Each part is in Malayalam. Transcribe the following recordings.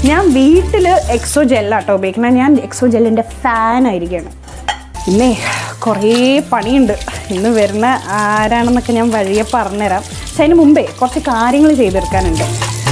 ഞാൻ വീട്ടിൽ എക്സോ ജെല്ലാട്ടോ ഉപയോഗിക്കുന്നത് ഞാൻ എക്സോ ജെല്ലിൻ്റെ ഫാൻ ആയിരിക്കുകയാണ് ഇന്നേ കുറേ പണിയുണ്ട് ഇന്ന് വരുന്ന ആരാണെന്നൊക്കെ ഞാൻ വഴിയെ പറഞ്ഞുതരാം പക്ഷെ അതിന് മുമ്പേ കുറച്ച് കാര്യങ്ങൾ ചെയ്തെടുക്കാനുണ്ട്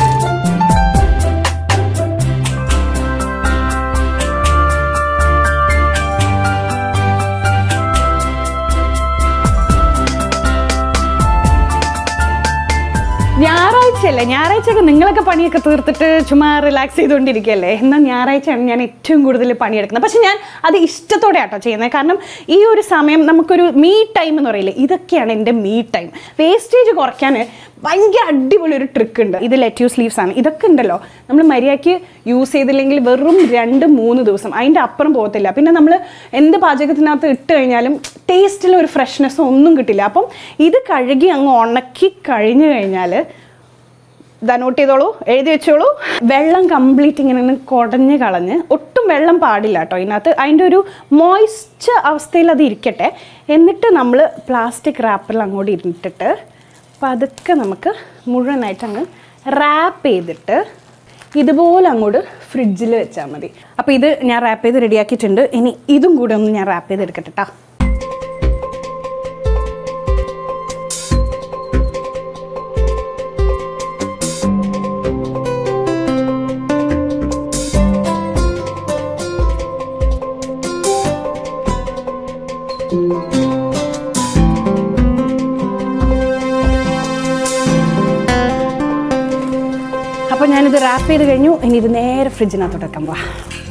ഞായറാഴ്ചയല്ലേ ഞായറാഴ്ചയൊക്കെ നിങ്ങളൊക്കെ പണിയൊക്കെ തീർത്തിട്ട് ചുമ്മാ റിലാക്സ് ചെയ്തുകൊണ്ടിരിക്കുകയല്ലേ എന്നാൽ ഞായറാഴ്ചയാണ് ഞാൻ ഏറ്റവും കൂടുതൽ പണിയെടുക്കുന്നത് പക്ഷെ ഞാൻ അത് ഇഷ്ടത്തോടെ ആട്ടോ ചെയ്യുന്നത് കാരണം ഈ ഒരു സമയം നമുക്കൊരു മീ ടൈം എന്ന് പറയില്ലേ ഇതൊക്കെയാണ് എൻ്റെ മീ ടൈം വേസ്റ്റേജ് കുറയ്ക്കാൻ ഭയങ്കര അടിപൊളി ഒരു ട്രിക്ക് ഉണ്ട് ഇത് ലെറ്റ്യൂസ് ലീവ്സ് ആണ് ഇതൊക്കെ ഉണ്ടല്ലോ നമ്മൾ മര്യാദയ്ക്ക് യൂസ് ചെയ്തില്ലെങ്കിൽ വെറും രണ്ട് മൂന്ന് ദിവസം അതിൻ്റെ അപ്പുറം പോകത്തില്ല പിന്നെ നമ്മൾ എന്ത് പാചകത്തിനകത്ത് ഇട്ട് കഴിഞ്ഞാലും ടേസ്റ്റിൽ ഒരു ഫ്രഷ്നെസ്സോ ഒന്നും കിട്ടില്ല അപ്പം ഇത് കഴുകി അങ്ങ് ഉണക്കി കഴിഞ്ഞു കഴിഞ്ഞാൽ ഇതാ നോട്ട് ചെയ്തോളൂ എഴുതി വെച്ചോളൂ വെള്ളം കംപ്ലീറ്റ് ഇങ്ങനെ ഒന്ന് കുടഞ്ഞ് കളഞ്ഞ് ഒട്ടും വെള്ളം പാടില്ല കേട്ടോ ഇതിനകത്ത് അതിൻ്റെ ഒരു മോയ്സ്ചർ അവസ്ഥയിൽ അത് ഇരിക്കട്ടെ എന്നിട്ട് നമ്മൾ പ്ലാസ്റ്റിക് റാപ്പറിൽ അങ്ങോട്ട് ഇരുന്നിട്ടിട്ട് പതുക്കെ നമുക്ക് മുഴുവനായിട്ട് അങ്ങ് റാപ്പ് ചെയ്തിട്ട് ഇതുപോലെ അങ്ങോട്ട് ഫ്രിഡ്ജിൽ വെച്ചാൽ മതി അപ്പോൾ ഇത് ഞാൻ റാപ്പ് ചെയ്ത് റെഡിയാക്കിയിട്ടുണ്ട് ഇനി ഇതും കൂടെ ഒന്ന് ഞാൻ റാപ്പ് ചെയ്ത് എടുക്കട്ടെ ട്ടാ. അപ്പോൾ ഞാനിത് റാപ്പ് ചെയ്ത് കഴിഞ്ഞു ഇനി ഇത് നേരെ ഫ്രിഡ്ജിനകത്തോട്ട് വെക്കാൻ പോവാം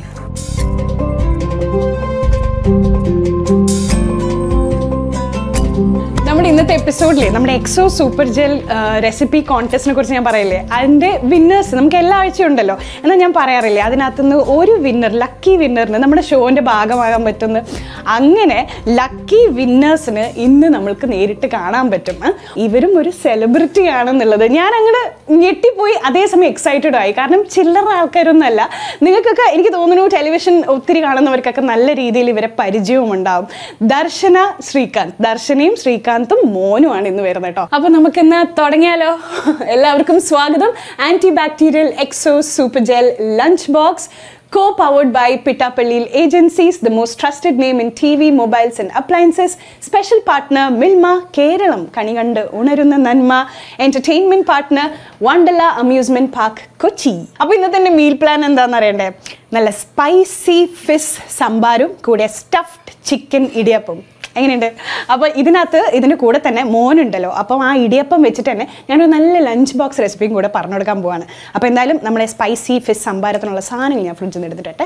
നമ്മുടെ ഇന്നത്തെ എപ്പിസോഡിലെ നമ്മുടെ എക്സോ സൂപ്പർ ജെൽ റെസിപ്പി കോൺടെസ്റ്റിനെ കുറിച്ച് ഞാൻ പറയില്ലേ അതിൻ്റെ വിന്നേഴ്സ് നമുക്ക് എല്ലാ ആഴ്ചയും ഉണ്ടല്ലോ എന്നാൽ ഞാൻ പറയാറില്ലേ അതിനകത്തുനിന്ന് ഒരു വിന്നർ ലക്കി വിന്നറിന് നമ്മുടെ ഷോൻ്റെ ഭാഗമാകാൻ പറ്റുന്ന അങ്ങനെ ലക്കി വിന്നേഴ്സിന് ഇന്ന് നമ്മൾക്ക് നേരിട്ട് കാണാൻ പറ്റും ആ, ഇവരും ഒരു സെലിബ്രിറ്റി ആണെന്നുള്ളത് ഞാൻ അങ്ങോട്ട് ഞെട്ടിപ്പോയി അതേസമയം എക്സൈറ്റഡ് ആയി കാരണം ചില്ലറ ആൾക്കാരൊന്നുമല്ല നിങ്ങൾക്കൊക്കെ എനിക്ക് തോന്നുന്നു ടെലിവിഷൻ ഒത്തിരി കാണുന്നവർക്കൊക്കെ നല്ല രീതിയിൽ ഇവരെ പരിചയവും ഉണ്ടാവും ദർശന ശ്രീകാന്ത് ദർശനയും ശ്രീകാന്തും മോനുമാണ് ഇന്ന് വരുന്നത് കേട്ടോ അപ്പൊ നമുക്ക് ഇന്ന് തുടങ്ങിയാലോ എല്ലാവർക്കും സ്വാഗതം antibacterial Exo super gel lunch box co-powered by Pittapalli Agencies, the most trusted name in TV, mobiles and appliances. Special partner Milma Keраളം കണികണ്ട് ഉണരുന്ന നന്മ entertainment partner Wonderla amusement park Kochi അപ്പോൾ ഇന്നത്തെ എൻ്റെ മീൽ പ്ലാൻ എന്താണെന്ന് അറിയണ്ടേ നല്ല സ്പൈസി ഫിഷ് സംഭാരും കൂടെ സ്റ്റഫ്ഡ് ചിക്കൻ ഇടിയപ്പം എങ്ങനെയുണ്ട് അപ്പോൾ ഇതിനകത്ത് ഇതിൻ്റെ കൂടെ തന്നെ മോനുണ്ടല്ലോ അപ്പം ആ ഇടിയപ്പം വെച്ചിട്ട് തന്നെ ഞാനൊരു നല്ല ലഞ്ച് ബോക്സ് റെസിപ്പിയും കൂടെ പറഞ്ഞു കൊടുക്കാൻ പോവാണ് അപ്പോൾ എന്തായാലും നമ്മുടെ സ്പൈസി ഫിഷ് സംഭാരത്തിനുള്ള സാധനങ്ങൾ ഞാൻ ഫ്രിഡ്ജിൽ നിന്ന് എടുത്തിട്ടെ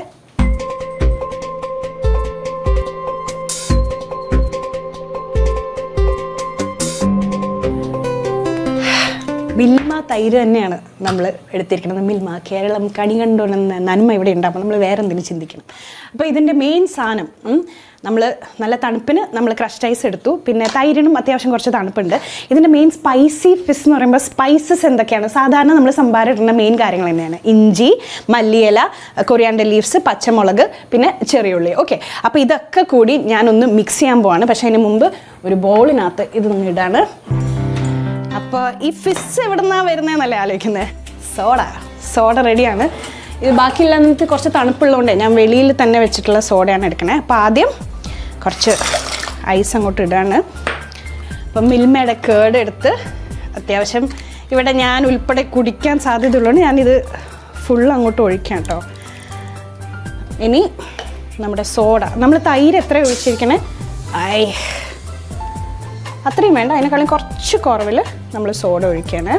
മിൽമ തൈര് തന്നെയാണ് നമ്മൾ എടുത്തിരിക്കുന്നത് മിൽമ കേരളം കണി കണ്ടുകൊണ്ടുന്ന നന്മ ഇവിടെ ഉണ്ടാകും നമ്മൾ വേറെ എന്തെങ്കിലും ചിന്തിക്കണം അപ്പോൾ ഇതിൻ്റെ മെയിൻ സാധനം നമ്മൾ നല്ല തണുപ്പിന് നമ്മൾ ക്രഷ്ഡ് ഐസ് എടുത്തു പിന്നെ തൈരിനും അത്യാവശ്യം കുറച്ച് തണുപ്പുണ്ട് ഇതിൻ്റെ മെയിൻ സ്പൈസി ഫിഷ് എന്ന് പറയുമ്പോൾ സ്പൈസസ് എന്തൊക്കെയാണ് സാധാരണ നമ്മൾ സംഭാരം ഇടുന്ന മെയിൻ കാര്യങ്ങൾ തന്നെയാണ് ഇഞ്ചി മല്ലിയില കൊറിയാണ്ടർ ലീവ്സ് പച്ചമുളക് പിന്നെ ചെറിയുള്ളി ഓക്കെ അപ്പോൾ ഇതൊക്കെ കൂടി ഞാനൊന്ന് മിക്സ് ചെയ്യാൻ പോവാണ് പക്ഷേ അതിന് മുമ്പ് ഒരു ബോളിനകത്ത് ഇതൊന്നും ഇടാണ് അപ്പോൾ ഈ ഫിഷ് എവിടെ നിന്നാണ് വരുന്നതെന്നല്ലേ ആലോചിക്കുന്നത് സോഡ സോഡ റെഡിയാണ് ഇത് ബാക്കിയില്ലാന്നിട്ട് കുറച്ച് തണുപ്പുള്ളതുകൊണ്ട് ഞാൻ വെളിയിൽ തന്നെ വെച്ചിട്ടുള്ള സോഡയാണ് എടുക്കണേ അപ്പോൾ ആദ്യം കുറച്ച് ഐസ് അങ്ങോട്ട് ഇടാണ് അപ്പം മിൽമയുടെ കേട് എടുത്ത് അത്യാവശ്യം ഇവിടെ ഞാൻ ഉൾപ്പെടെ കുടിക്കാൻ സാധ്യതയുള്ളതുകൊണ്ട് ഞാനിത് ഫുൾ അങ്ങോട്ട് ഒഴിക്കാം കേട്ടോ ഇനി നമ്മുടെ സോഡ നമ്മൾ തൈര് എത്ര ഒഴിച്ചിരിക്കണേ ഐ അത്രയും വേണ്ട അതിനേക്കാളും കുറച്ച് കുറവിൽ നമ്മൾ സോഡ ഒഴിക്കുകയാണ്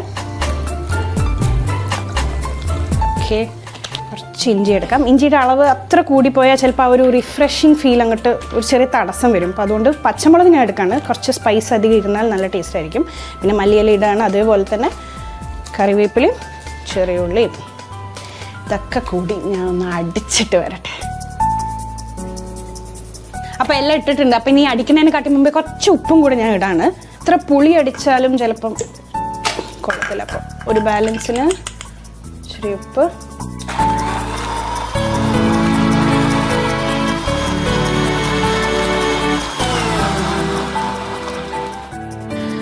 ഓക്കെ കുറച്ച് ഇഞ്ചി എടുക്കാം ഇഞ്ചിയുടെ അളവ് അത്ര കൂടിപ്പോയാൽ ചിലപ്പോൾ ആ ഒരു റിഫ്രഷിങ് ഫീൽ അങ്ങോട്ട് ഒരു ചെറിയ തടസ്സം വരും അപ്പോൾ അതുകൊണ്ട് പച്ചമുളക് ഞാൻ എടുക്കാണ് കുറച്ച് സ്പൈസ് അധികം ഇരുന്നാൽ നല്ല ടേസ്റ്റ് ആയിരിക്കും പിന്നെ മല്ലിയില ഇടാണ് അതേപോലെ തന്നെ കറിവേപ്പിലയും ചെറിയ ഉള്ളിയും ഇതൊക്കെ കൂടി ഞാൻ ഒന്ന് അടിച്ചിട്ട് വരട്ടെ അപ്പോൾ എല്ലാം ഇട്ടിട്ടുണ്ട് അപ്പം ഇനി അടിക്കുന്നതിനെ കാട്ടി മുമ്പേ കുറച്ച് ഉപ്പും കൂടെ ഞാൻ ഇടാണ് ഇത്ര പുളി അടിച്ചാലും ചിലപ്പം കുഴപ്പമില്ല അപ്പം ഒരു ബാലൻസിന് ഇച്ചിരി ഉപ്പ്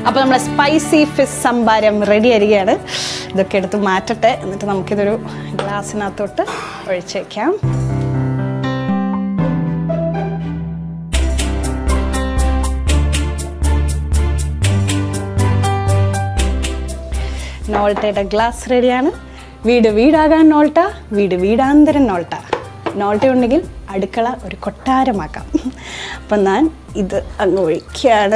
അപ്പോൾ നമ്മളെ സ്പൈസി ഫിഷ് സംഭാരം റെഡി ആയിരിക്കുകയാണ് ഇതൊക്കെ എടുത്ത് മാറ്റട്ടെ എന്നിട്ട് നമുക്കിതൊരു ഗ്ലാസ്സിനകത്തോട്ട് ഒഴിച്ച് വയ്ക്കാം നോൾട്ടയുടെ ഗ്ലാസ് റെഡിയാണ് വീട് വീടാകാൻ നോൾട്ട വീട് വീടാന്തരം നോൾട്ട നോൾട്ട ഉണ്ടെങ്കിൽ അടുക്കള ഒരു കൊട്ടാരമാക്കാം അപ്പം ഞാൻ ഇത് അങ്ങ് ഒഴിക്കുകയാണ്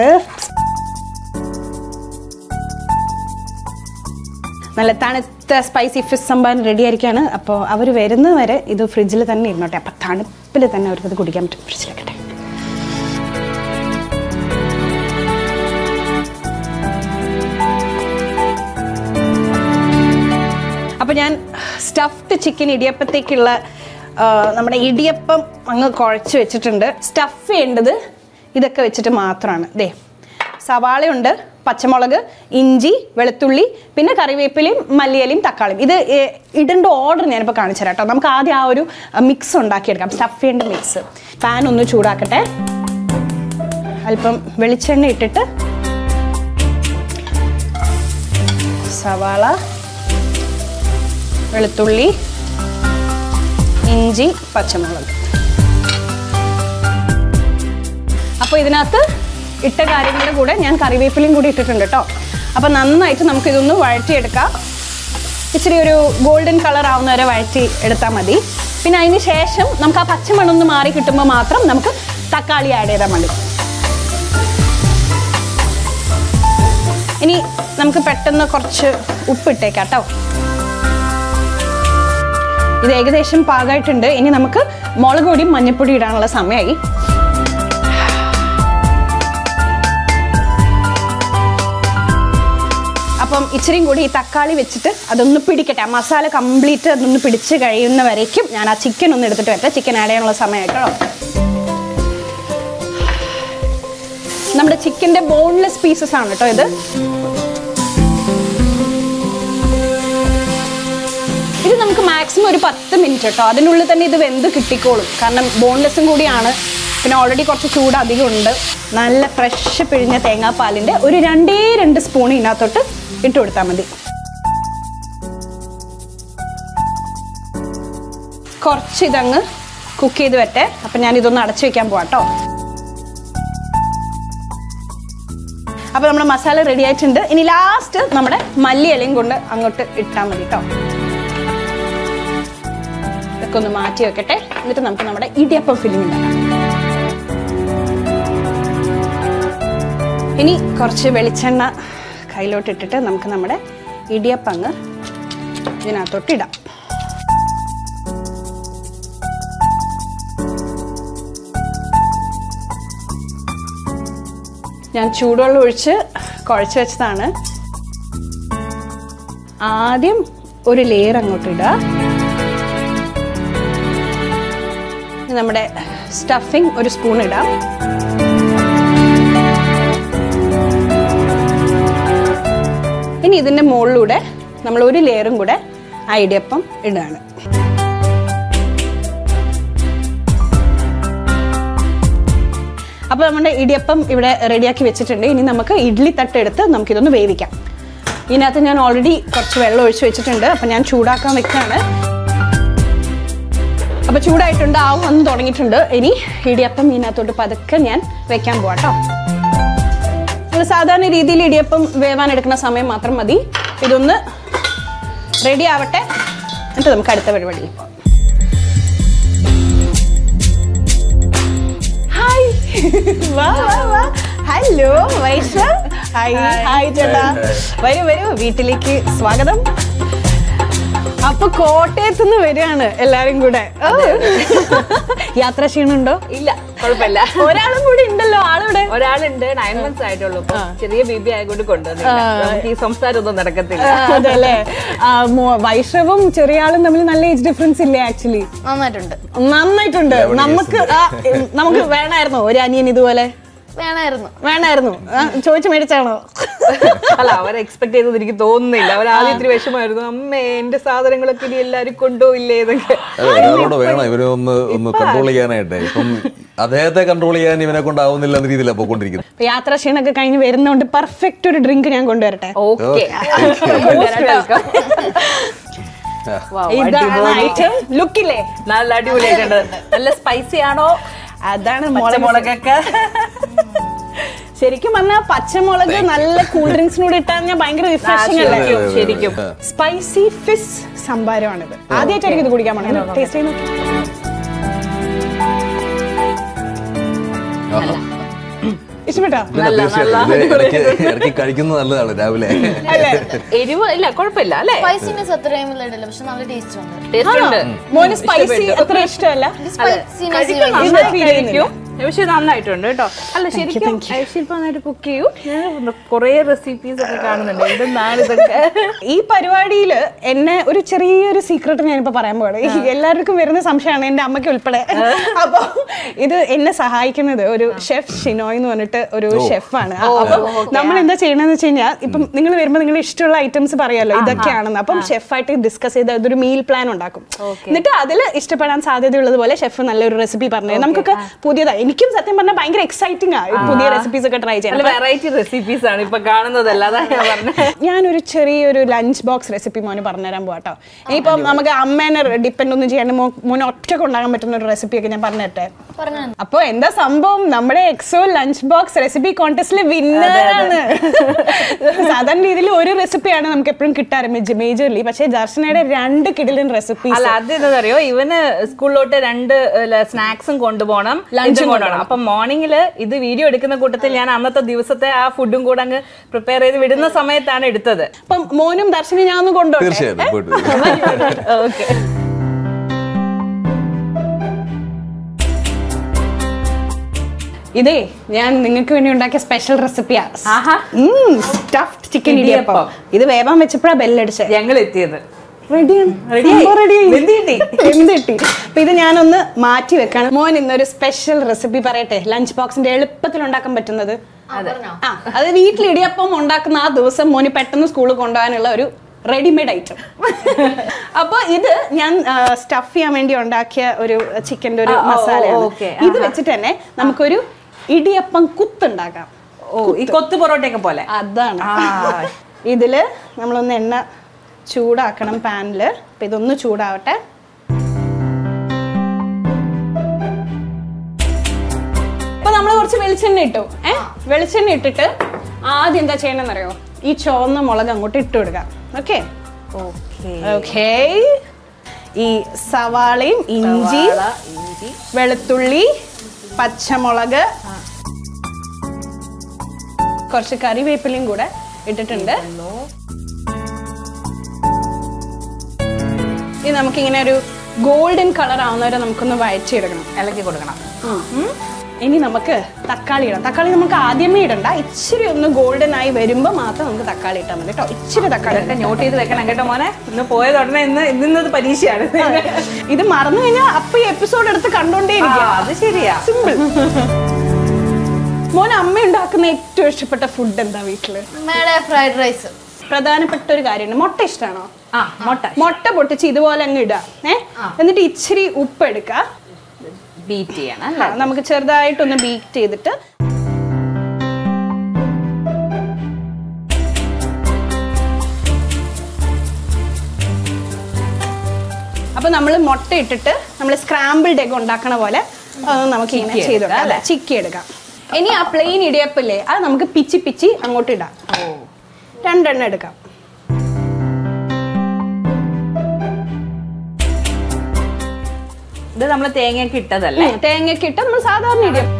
നല്ല തണുത്ത സ്പൈസി ഫിഷ് സംഭാരം റെഡി ആയിരിക്കുകയാണ് അപ്പോൾ അവർ വരുന്നത് വരെ ഇത് ഫ്രിഡ്ജിൽ തന്നെ ഇരുന്നോട്ടെ അപ്പോൾ തണുപ്പിൽ തന്നെ അവർക്കത് കുടിക്കാൻ പറ്റും ഫ്രിഡ്ജിലേക്കട്ടെ അപ്പോൾ ഞാൻ സ്റ്റഫ്ഡ് ചിക്കൻ ഇടിയപ്പത്തേക്കുള്ള ആ, നമ്മുടെ ഇടിയപ്പം അങ്ങ് കുഴച്ച് വെച്ചിട്ടുണ്ട് സ്റ്റഫ് ചെയ്യേണ്ടത് ഇതൊക്കെ വെച്ചിട്ട് മാത്രമാണ് ദേ സവാളയുണ്ട് പച്ചമുളക് ഇഞ്ചി വെളുത്തുള്ളി പിന്നെ കറിവേപ്പിലയും മല്ലിയിലയും തക്കാളിയും ഇത് ഏ, ഇടേണ്ട ഓർഡർ ഞാനിപ്പോൾ കാണിച്ചു തരാം കേട്ടോ നമുക്ക് ആദ്യം ആ ഒരു മിക്സ് ഉണ്ടാക്കിയെടുക്കാം സ്റ്റഫ് ചെയ്യേണ്ട മിക്സ് പാൻ ഒന്ന് ചൂടാക്കട്ടെ അല്പം വെളിച്ചെണ്ണ ഇട്ടിട്ട് സവാള വെളുത്തുള്ളി ഇഞ്ചി പച്ചമുളക് അപ്പോൾ ഇതിനകത്ത് ഇട്ട കാര്യങ്ങളുടെ കൂടെ ഞാൻ കറിവേപ്പിലയും കൂടി ഇട്ടിട്ടുണ്ട് കേട്ടോ അപ്പോൾ നന്നായിട്ട് നമുക്കിതൊന്ന് വഴറ്റിയെടുക്കാം ഇച്ചിരി ഒരു ഗോൾഡൻ കളർ ആവുന്ന വരെ വഴറ്റി എടുത്താൽ മതി പിന്നെ അതിന് ശേഷം നമുക്ക് ആ പച്ചമണ്ണൊന്ന് മാറി കിട്ടുമ്പോൾ മാത്രം നമുക്ക് തക്കാളി ആഡ് ചെയ്താൽ മതി ഇനി നമുക്ക് പെട്ടെന്ന് കുറച്ച് ഉപ്പിട്ടേക്കാം കേട്ടോ ഇത് ഏകദേശം പാകമായിട്ടുണ്ട് ഇനി നമുക്ക് മുളക് പൊടിയും മഞ്ഞൾപ്പൊടി ഇടാനുള്ള സമയമായി അപ്പം ഇച്ചിരിയും കൂടി ഈ തക്കാളി വെച്ചിട്ട് അതൊന്ന് പിടിക്കട്ടെ ആ മസാല കംപ്ലീറ്റ് അതൊന്ന് പിടിച്ച് കഴിയുന്ന വരയ്ക്കും ഞാൻ ആ ചിക്കൻ ഒന്ന് എടുത്തിട്ട് വരട്ടെ ചിക്കൻ ആഡ് ചെയ്യാനുള്ള സമയമായിട്ടോ നമ്മുടെ ചിക്കൻ്റെ ബോൺലെസ് പീസസ് ആണ് കേട്ടോ ഇത് ഇത് നമുക്ക് മാക്സിമം ഒരു പത്ത് മിനിറ്റ് കേട്ടോ അതിനുള്ളിൽ തന്നെ ഇത് വെന്ത് കിട്ടിക്കോളും കാരണം ബോൺലെസ്സും കൂടിയാണ് പിന്നെ ഓൾറെഡി കുറച്ച് ചൂട് അധികം ഉണ്ട് നല്ല ഫ്രഷ് പിഴിഞ്ഞ തേങ്ങാപ്പാലിൻ്റെ ഒരു രണ്ടേ രണ്ട് സ്പൂൺ ഇതിനകത്തോട്ട് ഇട്ട് കൊടുത്താൽ മതി കുറച്ച് ഇതങ്ങ് കുക്ക് ചെയ്ത് വരട്ടെ അപ്പം ഞാൻ ഇതൊന്ന് അടച്ചു വെക്കാൻ പോവാം കേട്ടോ അപ്പോൾ നമ്മുടെ മസാല റെഡി ആയിട്ടുണ്ട് ഇനി ലാസ്റ്റ് നമ്മുടെ മല്ലി ഇലയും കൊണ്ട് അങ്ങോട്ട് ഇട്ടാൽ മതി കേട്ടോ ഇതൊക്കെ ഒന്ന് മാറ്റി വെക്കട്ടെ എന്നിട്ട് നമുക്ക് നമ്മുടെ ഇടിയപ്പം ഫില്ലിംഗ് ഉണ്ടാക്കാം ഇനി കുറച്ച് വെളിച്ചെണ്ണ കയ്യിലോട്ട് ഇട്ടിട്ട് നമുക്ക് നമ്മുടെ ഇടിയപ്പം അങ്ങ് ഇതിനകത്തോട്ട് ഇടാം ഞാൻ ചൂടുവെള്ളം ഒഴിച്ച് കുഴച്ച് വെച്ചതാണ് ആദ്യം ഒരു ലെയർ അങ്ങോട്ട് ഇടുക ഇനി നമ്മുടെ സ്റ്റഫിംഗ് ഒരു സ്പൂൺ ഇടാം ഇനി ഇതിൻ്റെ മുകളിലൂടെ നമ്മൾ ഒരു ലെയറും കൂടെ ആ ഇടിയപ്പം ഇടുകയാണ് അപ്പോൾ നമ്മുടെ ഇടിയപ്പം ഇവിടെ റെഡിയാക്കി വെച്ചിട്ടുണ്ട് ഇനി നമുക്ക് ഇഡ്ഡലി തട്ട് എടുത്ത് നമുക്കിതൊന്ന് വേവിക്കാം ഇതിനകത്ത് ഞാൻ ഓൾറെഡി കുറച്ച് വെള്ളം ഒഴിച്ച് വെച്ചിട്ടുണ്ട് അപ്പം ഞാൻ ചൂടാക്കാൻ വെക്കാണ് അപ്പോൾ ചൂടായിട്ടുണ്ട് ആവും വന്ന് തുടങ്ങിയിട്ടുണ്ട് ഇനി ഇടിയപ്പം ഇതിനകത്തോട്ട് പതുക്കെ ഞാൻ വെക്കാൻ പോവാട്ടോ നമ്മൾ സാധാരണ രീതിയിൽ ഇടിയപ്പം വേവാൻ എടുക്കുന്ന സമയം മാത്രം മതി ഇതൊന്ന് റെഡി ആവട്ടെ എന്നിട്ട് നമുക്ക് അടുത്ത പരിപാടിയിൽ പോകാം ഹായ് വാ വാ വാ ഹലോ വൈഷ്ണവ് ഹായ് ഹായ് ചേട്ടാ വരൂ വരൂ വീട്ടിലേക്ക് സ്വാഗതം അപ്പൊ കോട്ടയത്ത് നിന്ന് വരികയാണ് എല്ലാരും കൂടെ ഓ. യാത്ര ക്ഷീണുണ്ടോ ഇല്ല കുഴപ്പമില്ല ഒരാളും കൂടി ഉണ്ടല്ലോ ആളിവിടെ ഒരാളുണ്ട് നയൻ മന്ത്സ് ആയിട്ടുള്ളൂ ഇപ്പൊ ചെറിയ ബേബി ആയതുകൊണ്ട് കൊണ്ടുവന്നില്ല നമുക്ക് ഈ സംസാരം ഒന്നും നടക്കത്തില്ല അതെല്ലേ ആ, മോ- വൈഷ്ണവും ചെറിയ ആളും തമ്മിൽ നല്ല ഏജ് ഡിഫറൻസ് ഇല്ലേ ആക്ച്വലി നന്നായിട്ടുണ്ട് നന്നായിട്ടുണ്ട് നമുക്ക് ആ, നമുക്ക് വേണമായിരുന്നോ ഒരു അനിയൻ ഇതുപോലെ വേണമായിരുന്നു വേണമായിരുന്നു ആ, ചോദിച്ചു മേടിച്ചാണോ അല്ല അവരെ എക്സ്പെക്ട് ചെയ്തത് എനിക്ക് തോന്നുന്നില്ല അവർ ആദ്യം ഇത്തിരി വിഷമായിരുന്നു അമ്മേ എന്റെ സാധനങ്ങളൊക്കെ ഇനി എല്ലാരും കൊണ്ടുപോയില്ലേ ഇതൊക്കെ അതെ, ഒരാളോട് വേണം ഇവനെ ഒന്ന് ഒന്ന് കൺട്രോൾ ചെയ്യാനായിട്ട് ഇപ്പം അദ്ദേഹത്തെ കൺട്രോൾ ചെയ്യാൻ ഇവനെ കൊണ്ടാവുന്നില്ല എന്ന രീതിയിലാണ് പോയിക്കൊണ്ടിരിക്കുന്നത് ഇപ്പൊ യാത്രാ ക്ഷീണൊക്കെ കഴിഞ്ഞ് വരുന്നോണ്ട് പെർഫെക്റ്റ് ഒരു ഡ്രിങ്ക് ഞാൻ കൊണ്ടുവരട്ടെ ഓക്കെ ഇതാണ് ഐറ്റം ലുക്കില്ലേ നല്ല അടിപൊളിയായിട്ടുണ്ട് നല്ല സ്പൈസി ആണോ അതാണ് മുളക് പച്ചമുളകൊക്കെ ശരിക്കും പറഞ്ഞാൽ പച്ചമുളക് നല്ല കൂൾ ഡ്രിങ്ക്സിനോട് ഇട്ടാൽ ഞാൻ ഭയങ്കര റിഫ്രഷിംഗ് അല്ലേ ശരിക്കും ശരിക്കും സ്പൈസി ഫിഷ് സംഭാരമാണിത് ആദ്യമായിട്ടായിരിക്കും ഇത് കുടിക്കാൻ പോണേ ടേസ്റ്റ് ചെയ്ത് നോക്കി ആഹാ. ഇഷ്ടപ്പെട്ടോ പിന്നെ തീർച്ചയായിട്ടും ഇത് ഇടയ്ക്ക് ഇടയ്ക്ക് കഴിക്കുന്നത് നല്ലതാണ് രാവിലെ അല്ലേ എരിവ് ഇല്ല കുഴപ്പമില്ല അല്ലേ സ്പൈസിനെസ് അത്രയും ഇല്ല പക്ഷെ നല്ല ടേസ്റ്റ് ഉണ്ട് ടേസ്റ്റ് ഉണ്ട് മോന് സ്പൈസി അത്ര ഇഷ്ടമല്ല സ്പൈസിനെസ് കഴിക്കാൻ ഇത് നന്നായി feel കഴിക്കും പക്ഷെ നന്നായിട്ടുണ്ട് കേട്ടോ അല്ല ശരിക്കും ശില്പ നന്നായിട്ട് കുക്ക് ചെയ്യൂ ഞാൻ കുറേ റെസിപ്പീസ് ഒക്കെ കാണുന്നുണ്ട് എന്തെന്നാണ് ഇതൊക്കെ ഈ പരിപാടിയിൽ എന്നെ ഒരു ചെറിയൊരു സീക്രട്ട് ഞാനിപ്പോ പറയാൻ പോവാണ് ഈ എല്ലാവർക്കും വരുന്ന സംശയമാണ് എന്റെ അമ്മയ്ക്ക് ഉൾപ്പെടെ അപ്പൊ ഇത് എന്നെ സഹായിക്കുന്നത് ഒരു ഷെഫ് ഷിനോയ് എന്ന് പറഞ്ഞിട്ട് ഒരു ഷെഫാണ് അപ്പൊ നമ്മൾ എന്താ ചെയ്യണമെന്ന് വെച്ച് കഴിഞ്ഞാൽ ഇപ്പം നിങ്ങൾ വരുമ്പോൾ നിങ്ങൾ ഇഷ്ടമുള്ള ഐറ്റംസ് പറയാമല്ലോ ഇതൊക്കെയാണെന്ന് അപ്പം ഷെഫായിട്ട് ഡിസ്കസ് ചെയ്ത് അതൊരു മീൽ പ്ലാൻ ഉണ്ടാക്കും എന്നിട്ട് അതിൽ ഇഷ്ടപ്പെടാൻ സാധ്യതയുള്ളത് പോലെ ഷെഫ് നല്ലൊരു റെസിപ്പി പറഞ്ഞു നമുക്കൊക്കെ പുതിയതായി എനിക്കും സത്യം പറഞ്ഞാൽ ഭയങ്കര എക്സൈറ്റിംഗ് ആ ഈ പുതിയ റെസിപ്പീസ് ഒക്കെ ട്രൈ ചെയ്യാൻ നല്ല വെറൈറ്റി റെസിപ്പീസ് ആണ് ഇപ്പൊ കാണുന്നതല്ല അതാ ഞാൻ പറഞ്ഞത് ഞാനൊരു ചെറിയൊരു ലഞ്ച് ബോക്സ് റെസിപ്പി മോന് പറഞ്ഞുതരാൻ പോവാട്ടോ ഇനിയിപ്പം നമുക്ക് അമ്മേനെ ഡിപ്പെൻഡ് ഒന്നും ചെയ്യാണ്ട് മോ- മോന് ഒറ്റക്ക് ഉണ്ടാക്കാൻ പറ്റുന്ന ഒരു റെസിപ്പിയൊക്കെ ഞാൻ പറഞ്ഞിട്ടെ പറഞ്ഞു അപ്പൊ എന്താ സംഭവം നമ്മുടെ എക്സോ ലഞ്ച് ബോക്സ് റെസിപ്പി കോൺടെസ്റ്റിലെ വിന്നറാണ് സാധാരണ രീതിയിൽ ഒരു റെസിപ്പിയാണ് നമുക്ക് എപ്പോഴും കിട്ടാറ് മേജർലി പക്ഷേ ദർശനയുടെ രണ്ട് കിടിലൻ റെസിപ്പീസ് അല്ല അത് എന്താ അറിയോ ഇവന് സ്കൂളിലോട്ട് രണ്ട് സ്നാക്സും കൊണ്ടുപോകണം Lunch ലഞ്ചും ഉം കൊണ്ടുപോകണം അപ്പൊ മോർണിംഗില് ഇത് വീഡിയോ എടുക്കുന്ന കൂട്ടത്തിൽ ഞാൻ അന്നത്തെ ദിവസത്തെ ആ ഫുഡും കൂടെ അങ്ങ് പ്രിപ്പയർ ചെയ്ത് വിടുന്ന സമയത്താണ് എടുത്തത് അപ്പം മോനും ദർശനും ഞാൻ ഒന്ന് കൊണ്ടുപോട്ടെ തീർച്ചയായിട്ടും പോയിട്ട് ഓക്കെ ഇതേ ഞാൻ നിങ്ങൾക്ക് വേണ്ടി ഉണ്ടാക്കിയ സ്പെഷ്യൽ റെസിപ്പിയാ ആഹാ. Stuffed chicken idiyappam. ഇടിയപ്പം ഇത് വേവാൻ വെച്ചപ്പോഴാ ബെല്ലടിച്ചത് ഞങ്ങൾ എത്തിയത് റെഡിയാണ് Ready ആയി. വെന്ത് കിട്ടി. എന്ത് കിട്ടി അപ്പൊ ഇത് ഞാനൊന്ന് മാറ്റി വെക്കാണ് മോൻ ഇന്നൊരു സ്പെഷ്യൽ റെസിപ്പി പറയട്ടെ ലഞ്ച് ബോക്സിന്റെ എളുപ്പത്തിൽ ഉണ്ടാക്കാൻ പറ്റുന്നത് ആ അത് വീട്ടിൽ ഇടിയപ്പം ഉണ്ടാക്കുന്ന ആ ദിവസം മോന് പെട്ടെന്ന് സ്കൂളിൽ കൊണ്ടുപോകാനുള്ള ഒരു റെഡിമെയ്ഡ് ഐറ്റം അപ്പൊ ഇത് ഞാൻ സ്റ്റഫ് ചെയ്യാൻ വേണ്ടി ഉണ്ടാക്കിയ ഒരു ചിക്കൻ്റെ ഒരു ആ, ഓ, മസാലയാണ് okay. ഇത് വെച്ചിട്ട് തന്നെ നമുക്കൊരു ഇടിയപ്പം കുത്തുണ്ടാക്കാം ഓ ഈ കൊത്തു പൊറോട്ടയൊക്കെ പോലെ അതാണ് ആ. ഇതില് നമ്മളൊന്ന് എണ്ണ ചൂടാക്കണം പാനില് അപ്പൊ ഇതൊന്ന് ചൂടാവട്ടെ അപ്പൊ നമ്മൾ കുറച്ച് വെളിച്ചെണ്ണ ഇട്ടു ഏ വെളിച്ചെണ്ണ ഇട്ടിട്ട് ആദ്യം എന്താ ചെയ്യണമെന്നറിയോ ഈ ചുവന്ന മുളക് അങ്ങോട്ട് ഇട്ട് കൊടുക്കാം ഓക്കെ ഓക്കെ ഓക്കെ ഈ സവാളയും ഇഞ്ചിയും ഇഞ്ചി വെളുത്തുള്ളി പച്ചമുളക് കുറച്ച് കറിവേപ്പിലയും കൂടെ ഇട്ടിട്ടുണ്ട് ഇനി നമുക്കിങ്ങനെ ഒരു ഗോൾഡൻ കളർ ആവുന്നവരെ നമുക്കൊന്ന് വഴറ്റിയെടുക്കണം ഇളക്കി കൊടുക്കണം ഉം. ഇനി നമുക്ക് തക്കാളി ഇടാം തക്കാളി നമുക്ക് ആദ്യമേ ഇടണ്ട ഇച്ചിരി ഒന്ന് ഗോൾഡൻ ആയി വരുമ്പോൾ മാത്രം നമുക്ക് തക്കാളി ഇട്ടാൽ മതി കേട്ടോ ഇച്ചിരി തക്കാളി ഇതൊക്കെ നോട്ട് ചെയ്ത് വെക്കണം കേട്ടോ മോനെ ഇന്ന് പോയത് ഉടനെ ഇന്ന് ഇന്നത് പരീക്ഷയാണ് ഇത് മറന്നു കഴിഞ്ഞാൽ അപ്പൊ ഈ എപ്പിസോഡ് എടുത്ത് കണ്ടോണ്ടേ ആ, ഇരിക്കാം അത് ശരിയാ സിമ്പിൾ മോൻ അമ്മ ഉണ്ടാക്കുന്ന ഏറ്റവും ഇഷ്ടപ്പെട്ട ഫുഡ് എന്താ വീട്ടില് മേടെ ഫ്രൈഡ് റൈസ് പ്രധാനപ്പെട്ട ഒരു കാര്യമുണ്ട് മുട്ട ഇഷ്ടമാണോ ആ മുട്ട മുട്ട പൊട്ടിച്ച് ഇതുപോലെ അങ്ങ് ഇടുക ഏ എന്നിട്ട് ഇച്ചിരി ഉപ്പ് എടുക്കുക ബീറ്റ് ചെയ്യണം ആ, അല്ലേ നമുക്ക് ചെറുതായിട്ടൊന്ന് ബീറ്റ് ചെയ്തിട്ട് അപ്പൊ നമ്മൾ മുട്ട ഇട്ടിട്ട് നമ്മൾ സ്ക്രാമ്പിൾഡ് എഗ് ഉണ്ടാക്കണ പോലെ അതൊന്ന് നമുക്ക് ഇങ്ങനെ ചിക്കി ചെയ്ത് എടുക്കാം, അല്ലേ? ചിക്കി എടുക്കാം ഇനി ആ പ്ലെയിൻ ഇടിയപ്പില്ലേ അത് നമുക്ക് പിച്ചി പിച്ചി അങ്ങോട്ട് ഇടാം രണ്ടെണ്ണം എടുക്കാം ഇത് നമ്മൾ തേങ്ങയൊക്കെ ഇട്ടതല്ലേ ഉം, തേങ്ങയൊക്കെ ഇട്ട് നമ്മൾ സാധാരണ ഇടിയപ്പം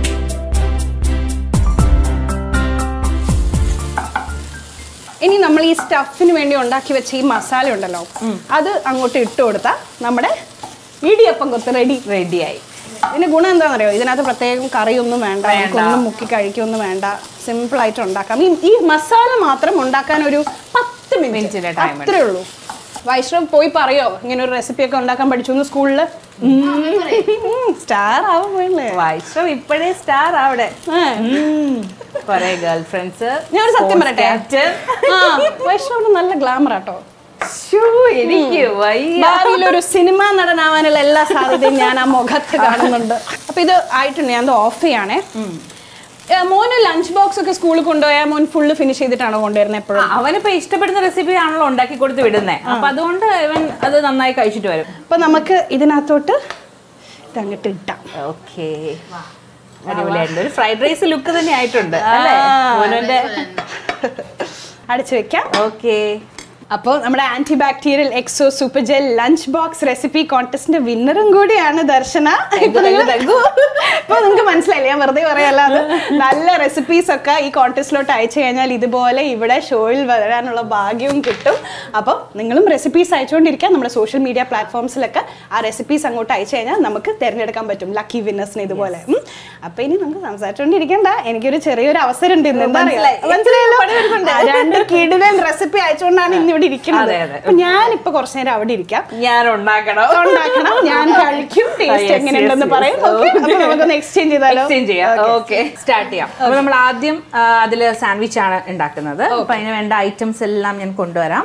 ഇനി നമ്മൾ ഈ സ്റ്റഫിന് വേണ്ടി ഉണ്ടാക്കി വെച്ച ഈ മസാല ഉണ്ടല്ലോ അത് അങ്ങോട്ട് ഇട്ട് കൊടുത്താൽ നമ്മുടെ ഇടിയപ്പം കൊത്ത് റെഡി റെഡിയായി ഇതിന്റെ ഗുണം എന്താണെന്നറിയോ ഇതിനകത്ത് പ്രത്യേകം കറിയൊന്നും വേണ്ട ഒന്നും മുക്കി കഴിക്കൊന്നും വേണ്ട സിമ്പിൾ ആയിട്ട് ഉണ്ടാക്കാം ഈ ഈ മസാല മാത്രം ഉണ്ടാക്കാൻ ഒരു പത്ത് മിനിറ്റ് മിനിറ്റിന്റെ time അത്രേ ഉള്ളൂ വൈഷ്ണവ് പോയി പറയോ ഇങ്ങനെ ഒരു റെസിപ്പി ഒക്കെ ഉണ്ടാക്കാൻ പഠിച്ചു സ്കൂളിൽ സ്റ്റാർ ആവും വേണ്ടേ വൈഷ്ണവ് ഇപ്പോഴേ സ്റ്റാർ അവിടെ കൊറേ ഗേൾ ഫ്രണ്ട്സ് ഞാൻ ഒരു സത്യം പറയട്ടെ ആ വൈഷ്ണവിന് നല്ല ഗ്ലാമർ ആട്ടോ എനിക്ക് വയ്യ ഭാവിയിൽ ഒരു സിനിമാ നടനാവാനുള്ള എല്ലാ സാധ്യതയും ഞാൻ ആ മുഖത്ത് കാണുന്നുണ്ട് അപ്പൊ ഇത് ആയിട്ടുണ്ട് ഞാൻ ഓഫ് ചെയ്യണേ ഏ, മോന് ലഞ്ച് ബോക്സ് ഒക്കെ സ്കൂളിൽ കൊണ്ടുപോയാൽ മോൻ ഫുള്ള് ഫിനിഷ് ചെയ്തിട്ടാണോ കൊണ്ടുവരുന്നത് എപ്പോഴും അവനിപ്പോ ഇഷ്ടപ്പെടുന്ന റെസിപ്പി ആണല്ലോ ഉണ്ടാക്കി കൊടുത്ത് വിടുന്നേ അപ്പൊ അതുകൊണ്ട് ഇവൻ അത് നന്നായി കഴിച്ചിട്ട് വരും അപ്പൊ നമുക്ക് ഇതിനകത്തോട്ട് ഇതങ്ങിട്ട് ഇട്ടാം ഓക്കെ അടിപൊളിയായിട്ടുണ്ട് ഒരു ഫ്രൈഡ് റൈസ് ലുക്ക് തന്നെ ആയിട്ടുണ്ട് അല്ലേ മോനുവിന്റെ അടച്ചു വെക്കാം ഓക്കെ അപ്പോൾ നമ്മുടെ antibacterial Exo super gel lunch box recipe കോൺടെസ്റ്റിന്റെ വിന്നറും കൂടിയാണ് ദർശന ഇപ്പൊ നിങ്ങൾ- ഇപ്പൊ നിങ്ങൾക്ക് മനസ്സിലായില്ലേ ഞാൻ വെറുതെ പറയല്ലാതെ നല്ല റെസിപ്പീസ് ഒക്കെ ഈ കോൺടെസ്റ്റിലോട്ട് അയച്ചു കഴിഞ്ഞാൽ ഇതുപോലെ ഇവിടെ ഷോയിൽ വരാനുള്ള ഭാഗ്യവും കിട്ടും അപ്പം നിങ്ങളും റെസിപ്പീസ് അയച്ചുകൊണ്ടിരിക്കുക നമ്മുടെ സോഷ്യൽ മീഡിയ പ്ലാറ്റ്ഫോംസിലൊക്കെ ആ റെസിപ്പീസ് അങ്ങോട്ട് അയച്ചു കഴിഞ്ഞാൽ നമുക്ക് തിരഞ്ഞെടുക്കാൻ പറ്റും ലക്കി വിന്നേഴ്സിന് ഇതുപോലെ ഉം. അപ്പൊ ഇനി നമുക്ക് സംസാരിച്ചുകൊണ്ടിരിക്കണ്ട എനിക്കൊരു ചെറിയൊരു അവസരം ഉണ്ട് ഇന്ന് എന്താ അറിയോ? മനസ്സിലായല്ലോ ആ, രണ്ട് കിടിലൻ റെസിപ്പി അയച്ചുകൊണ്ടാണ് ഇന്ന് ഇവിടെ ഇരിക്കുന്നത് അതെ, അതെ. അപ്പൊ ഞാനിപ്പോ കുറച്ചു നേരം അവിടെ ഇരിക്കാം ഞാൻ ഉണ്ടാക്കണം ഉണ്ടാക്കണം ഞാൻ കഴിക്കും Ah, ടേസ്റ്റ് yes, എങ്ങനെയുണ്ടെന്ന് yes, പറയും yes. ഓക്കെ അപ്പൊ നമുക്കൊന്ന് എക്സ്ചേഞ്ച് ചെയ്താലോ എക്സ്ചേഞ്ച് ചെയ്യാം ഓക്കെ സ്റ്റാർട്ട് ചെയ്യാം അപ്പൊ നമ്മൾ ആദ്യം ആ, അതില് സാൻഡ്വിച്ച് ആണ് ഉണ്ടാക്കുന്നത് അപ്പൊ അതിന് വേണ്ട ഐറ്റംസ് എല്ലാം ഞാൻ കൊണ്ടുവരാം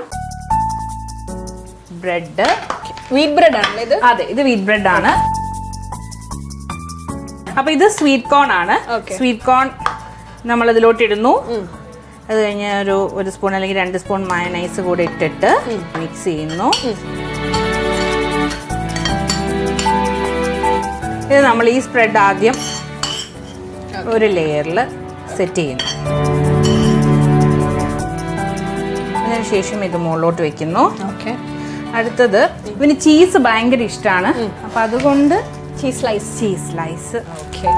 ബ്രെഡ് വീറ്റ് ബ്രെഡ് ആണല്ലേ ഇത് അതെ ഇത് വീറ്റ് ബ്രെഡ് ആണ് അപ്പൊ ഇത് സ്വീറ്റ് കോൺ ആണ് Okay. സ്വീറ്റ് കോൺ നമ്മൾ ഇതിലോട്ട് ഇടുന്നു അത് കഴിഞ്ഞ് ഒരു ഒരു സ്പൂൺ അല്ലെങ്കിൽ രണ്ട് സ്പൂൺ മയനൈസ് കൂടെ ഇട്ടിട്ട് മിക്സ് ചെയ്യുന്നു ഇത് നമ്മൾ ഈ സ്പ്രെഡ് ആദ്യം ഒരു ലെയറിൽ സെറ്റ് ചെയ്യുന്നു അതിനുശേഷം ഇത് മുകളിലോട്ട് വെക്കുന്നു ഓക്കെ അടുത്തത് ഇവന് ചീസ് ഭയങ്കര ഇഷ്ടമാണ് അപ്പൊ അതുകൊണ്ട് cheese slice cheese slice okay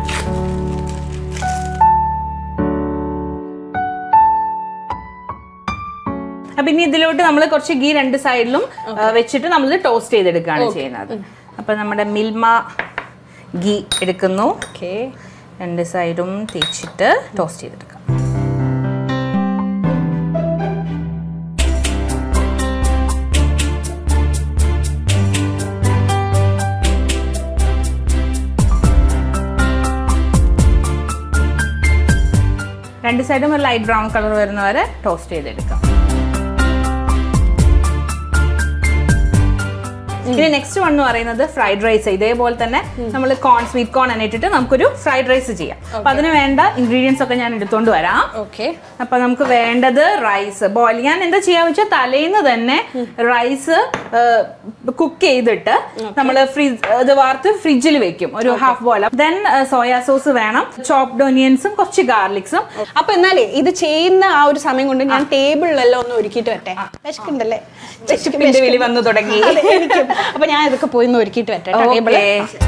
അപ്പൊ ഇനി ഇതിലോട്ട് നമ്മൾ കുറച്ച് ഗീ രണ്ട് സൈഡിലും വെച്ചിട്ട് നമ്മൾ ടോസ്റ്റ് ചെയ്തെടുക്കുകയാണ് ചെയ്യുന്നത് അപ്പൊ നമ്മുടെ മിൽമ ഗീ എടുക്കുന്നു ഓക്കെ രണ്ട് സൈഡും തേച്ചിട്ട് ടോസ്റ്റ് ചെയ്തെടുക്കാം രണ്ട് സൈഡും ഒരു ലൈറ്റ് ബ്രൗൺ കളർ വരുന്ന വരെ ടോസ്റ്റ് ചെയ്തെടുക്കാം ഇനി നെക്സ്റ്റ് വൺ എന്ന് പറയുന്നത് ഫ്രൈഡ് റൈസ് ഇതേപോലെ തന്നെ നമ്മൾ കോൺ സ്വീറ്റ് കോൺ തന്നെ ഇട്ടിട്ട് നമുക്കൊരു ഫ്രൈഡ് റൈസ് ചെയ്യാം അപ്പൊ അതിന് വേണ്ട ഇൻഗ്രീഡിയൻസ് ഒക്കെ ഞാൻ എടുത്തോണ്ട് വരാം ഓക്കെ അപ്പൊ നമുക്ക് വേണ്ടത് റൈസ് ബോയിൽ ഞാൻ എന്താ ചെയ്യാന്ന് വെച്ചാൽ തലേന്ന് തന്നെ റൈസ് കുക്ക് ചെയ്തിട്ട് നമ്മൾ ഫ്രിഡ്ജ് ഇത് വാർത്ത് ഫ്രിഡ്ജിൽ വെക്കും ഒരു half boil then soya sauce വേണം ചോപ്ഡ് ഒനിയൻസും കുറച്ച് ഗാർലിക്സും അപ്പൊ എന്നാലേ ഇത് ചെയ്യുന്ന ആ ഒരു സമയം കൊണ്ട് ഞാൻ ടേബിളിലെല്ലാം ഒന്ന് ഒരുക്കിയിട്ട് വരട്ടെ വിശക്കുണ്ടല്ലേ വിശപ്പിന്റെ വിളി വന്നു തുടങ്ങി അതെ, എനിക്കും അപ്പൊ ഞാൻ ഇതൊക്കെ പോയി ഒന്ന് ഒരുക്കിയിട്ട് വരട്ടെ കേട്ടോ ടേബിള് Okay.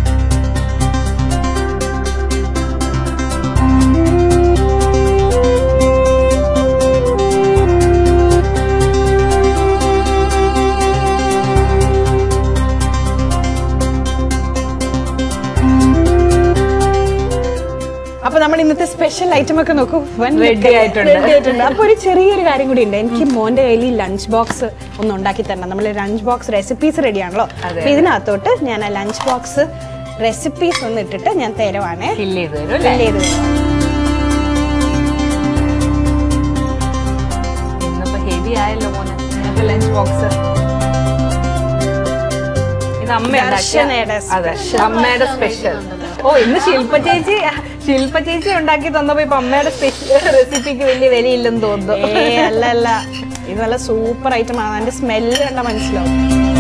അപ്പൊ നമ്മൾ ഇന്നത്തെ സ്പെഷ്യൽ ഐറ്റം ഒക്കെ നോക്കൂ വൻ Ready look അല്ലേ? ആയിട്ടുണ്ട്. Ready ആയിട്ടുണ്ട് അപ്പൊ ഒരു ചെറിയൊരു കാര്യം കൂടി ഉണ്ട് എനിക്ക് മോന്റെ കയ്യിൽ ലഞ്ച് ബോക്സ് ഒന്ന് ഉണ്ടാക്കി തരണം നമ്മൾ ലഞ്ച് ബോക്സ് റെസിപ്പീസ് റെഡി ആണല്ലോ അതെ. അപ്പൊ ഇതിനകത്തോട്ട് ഞാൻ ആ ലഞ്ച് ബോക്സ് റെസിപ്പീസ് ഒന്ന് ഇട്ടിട്ട് ഞാൻ തരുവാണേ ഫില്ല് ചെയ്ത് തരും അല്ലേ Fill ചെയ്ത് തരാം. ഇന്നിപ്പോ ഹെവി ആയല്ലോ മോനെ നിനക്ക് ലഞ്ച് ബോക്സ് ഇത് അമ്മ ദർശനയുടെ അതെ അമ്മയുടെ സ്പെഷ്യൽ ഓ ഇന്ന് ശില്പ ചേച്ചി ശില്പ ചേച്ചി ഉണ്ടാക്കി തന്നപ്പോ ഇപ്പൊ അമ്മയുടെ സ്പെഷ്യൽ റെസിപ്പിക്ക് വലിയ വിലയില്ലെന്ന് തോന്നുന്നു ഏ അല്ല അല്ല ഇത് നല്ല സൂപ്പർ ഐറ്റം ആണ് അതിന്റെ സ്മെല്ല് കണ്ട മനസ്സിലാവും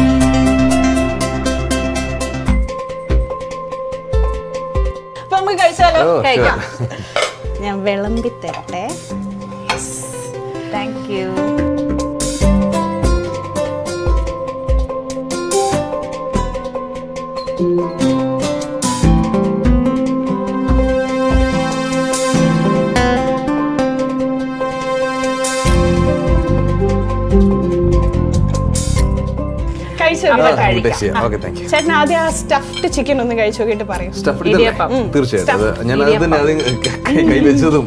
അപ്പൊ നമുക്ക് കഴിച്ചാലോ ഓ, കഴിക്കാം. sure. ഞാൻ വിളമ്പി തരട്ടെ താങ്ക് യു കഴിച്ചു അപ്പൊ ആ, കഴിക്കാം. taste ചെയ്യാം. Okay, thank you. ചേട്ടൻ ആദ്യം ആ സ്റ്റഫ്ഡ് ചിക്കൻ ഒന്ന് കഴിച്ചു നോക്കിയിട്ട് പറയും Stuffed ഇടിയപ്പം. ഇതല്ലേ? തീർച്ചയായിട്ടും അത് Stuffed ഞാൻ അത് തന്നെ അത് കൈ- കൈവച്ചതും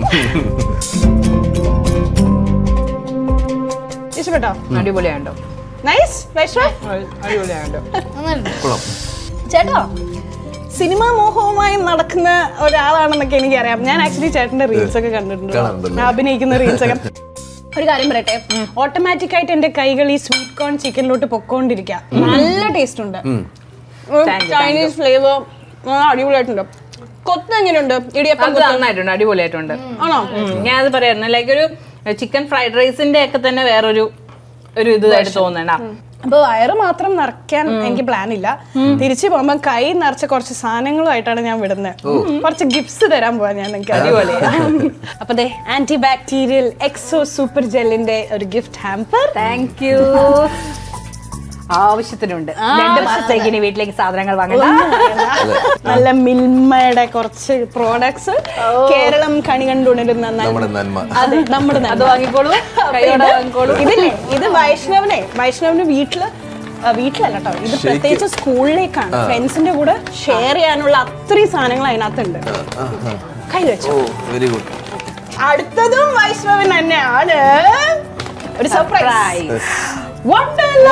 ഇഷ്ടപ്പെട്ടോ അടിപൊളിയാണ്ടോ നൈസ് വൈഷ്ണവ് അടിപൊളിയാണ്ടോ നന്നായിട്ടുണ്ട് കൊള്ളാം ചേട്ടാ സിനിമാ മോഹവുമായി നടക്കുന്ന ഒരാളാണെന്നൊക്കെ എനിക്കറിയാം ഞാൻ ആക്ച്വലി ചേട്ടന്റെ റീൽസ് ഒക്കെ കണ്ടിട്ടുണ്ട് കാണാറുണ്ടല്ലേ? അഭിനയിക്കുന്ന റീൽസ് ഒക്കെ ഒരു കാര്യം പറയട്ടെ ഓട്ടോമാറ്റിക് ആയിട്ട് എന്റെ കൈകൾ ഈ സ്വീറ്റ് കോൺ ചിക്കനിലോട്ട് പൊക്കോണ്ടിരിക്കുക നല്ല ടേസ്റ്റ് ഉണ്ട് ചൈനീസ് ഫ്ലേവർ അടിപൊളിയായിട്ടുണ്ട് കൊത്ത് എങ്ങനെയുണ്ട് ഇടിയപ്പം അത് നന്നായിട്ടുണ്ട് അടിപൊളിയായിട്ടുണ്ട് ആണോ ഞാൻ അത് പറയായിരുന്നു ലൈക്ക് ഒരു ചിക്കൻ ഫ്രൈഡ് റൈസിന്റെ ഒക്കെ തന്നെ വേറൊരു ഒരു ഇതായിട്ട് തോന്നണ അപ്പൊ വയറ് മാത്രം നിറയ്ക്കാൻ എനിക്ക് പ്ലാൻ ഇല്ല തിരിച്ചു പോകുമ്പോ കൈ നിറച്ച കുറച്ച് സാധനങ്ങളുമായിട്ടാണ് ഞാൻ വിടുന്നത് കുറച്ച് ഗിഫ്റ്റ്സ് തരാൻ പോവാ ഞാൻ നിങ്ങൾക്ക് അടിപൊളി അപ്പൊ ദേ ആന്റി ബാക്ടീരിയൽ എക്സോ സൂപ്പർ ജെല്ലിന്റെ ഒരു ഗിഫ്റ്റ് ഹാമ്പർ താങ്ക് യു ആവശ്യത്തിനുണ്ട് രണ്ട് മാസത്തേക്ക് ഇനി വീട്ടിലേക്ക് സാധനങ്ങൾ വാങ്ങണ്ട നല്ല മിൽമയുടെ കുറച്ച് പ്രോഡക്ട്സ് കേരളം കണി കണ്ടുണരുന്ന നന്മ. നമ്മുടെ നന്മ അതെ നമ്മുടെ നന്മ. അത് വാങ്ങിക്കോളൂ അപ്പൊ കൈയോടെ ഇത് വാങ്ങിക്കോളൂ ഇതില്ലേ ഇത് വൈഷ്ണവനെ വൈഷ്ണവിന് വീട്ടില് ആ, വീട്ടിലല്ല കേട്ടോ ഇത് പ്രത്യേകിച്ച് സ്കൂളിലേക്കാണ് ഫ്രണ്ട്സിന്റെ കൂടെ ഷെയർ ചെയ്യാനുള്ള അത്രയും സാധനങ്ങൾ അതിനകത്തുണ്ട് കൈ വെച്ചു ഓ വെരി ഗുഡ് അടുത്തതും വൈഷ്ണവൻ തന്നെയാണ് ഒരു സർപ്രൈസ് Surprise. വണ്ടർല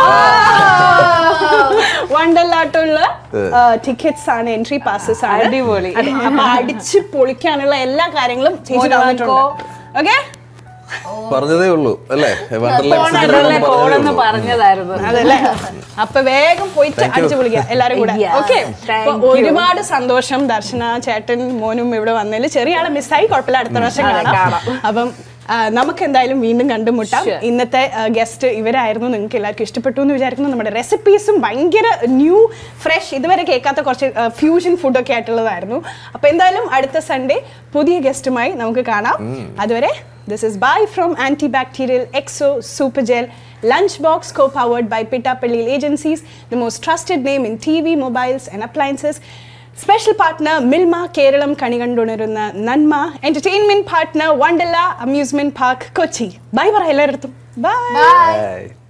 വണ്ടർലാട്ടുള്ള ടിക്കറ്റ്സ് ആണ് എൻട്രി പാസസ് ആണ് അടിപൊളി. അതെ, അപ്പൊ അടിച്ച് പൊളിക്കാനുള്ള എല്ലാ കാര്യങ്ങളും ചേച്ചി മോന് തന്നിട്ടുണ്ട് ഓക്കെ പറഞ്ഞതേ ഉള്ളൂ അല്ലേ വണ്ടർലേ പോണെന്ന് പറഞ്ഞതായിരുന്നു അതല്ലേ അപ്പൊ വേഗം പോയിട്ട് Thank you. അടിച്ചു പൊളിക്കുക എല്ലാരും കൂടെ Yes, ഓക്കെ thank you. ഒരുപാട് സന്തോഷം ദർശന ചേട്ടൻ മോനും ഇവിടെ വന്നതിൽ ചെറിയ ആളെ മിസ്സായി കുഴപ്പമില്ല അടുത്ത പ്രാവശ്യം അതെ, കാണാം കാണാം. അപ്പം ആ, നമുക്ക് എന്തായാലും വീണ്ടും കണ്ടുമുട്ടാം Sure. ഇന്നത്തെ ഗസ്റ്റ് ഇവരായിരുന്നു നിങ്ങൾക്ക് എല്ലാവർക്കും ഇഷ്ടപ്പെട്ടു എന്ന് വിചാരിക്കുന്നു നമ്മുടെ റെസിപ്പീസും ഭയങ്കര ന്യൂ ഫ്രഷ് ഇതുവരെ കേൾക്കാത്ത കുറച്ച് ഫ്യൂഷൻ ഫുഡൊക്കെ ആയിട്ടുള്ളതായിരുന്നു അപ്പൊ എന്തായാലും അടുത്ത സൺഡേ പുതിയ ഗസ്റ്റുമായി നമുക്ക് കാണാം അതുവരെ this is bye from antibacterial Exo super gel lunch box co powered by Pittappillil agencies the most trusted name in T V mobiles and appliances special partner Milma Keralam കണി കണ്ടുണരുന്ന നന്മ entertainment partner Wonderla amusement park Kochi bye പറ എല്ലായിടത്തും ബൈ ബൈ Bye.